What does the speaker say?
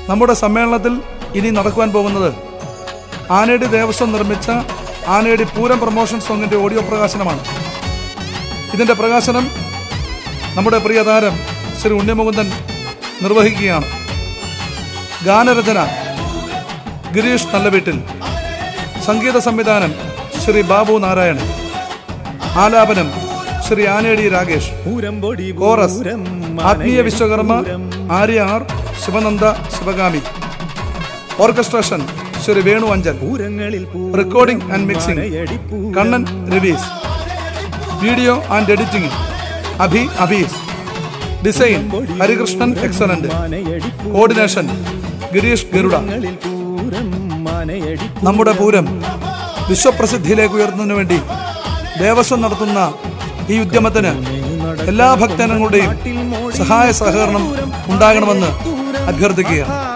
നമ്മുടെ സമ്മേളനത്തിൽ ഇനി നടക്കുവാൻ പോകുന്നത് ആനേടി ദേവസ്വം നിർമ്മിച്ച ആനേടി പൂരം പ്രൊമോഷൻ സോങ്ങിന്റെ ഓഡിയോ പ്രകാശനമാണ് ഇതിന്റെ പ്രകാശനം നമ്മുടെ പ്രിയ താരം ശ്രീ ഉണ്ണിമുകുന്ദൻ നിർവഹിക്കുകയാണ് ഗാനരചന ഗിരീഷ് നല്ലവീട്ടിൽ സംഗീത സംവിധാനം ശ്രീ ബാബു നാരായണൻ ആലാപനം ശ്രീ ആനേടി രാകേഷ് പൂരംപൊടി chorus Pooram, Athmeeya Vishwakarma Pooram, Arya R Shivananda Shivakami orchestration Shri Venu Anchal പൂരങ്ങളിൽ പൂരം, റെക്കോർഡിംഗ് ആൻഡ് മിക്സിംഗ് മാനയടിപ്പൂരം, Kannan Ravees video and editing Abhi Abhees design Harikrishnan excellent മാനയടിപ്പൂരം, കോർഡിനേഷൻ ഗിരീഷ് ഗരുഡ പൂരങ്ങളിൽ പൂരം, മാനയടിപ്പൂരം, നമ്മുടെ പൂരം വിശ്വപ്രസിദ്ധിയിലേക്ക് ഉയർത്തുന്നതിനു വേണ്ടി ദേവസ്വം നടത്തുന്ന ഈ ഉദ്യമത്തിന് എല്ലാ ഭക്തജനങ്ങളുടെയും സഹായ സഹകരണം ഉണ്ടാകണമെന്ന് അഭ്യർത്ഥിക്കുകയാണ്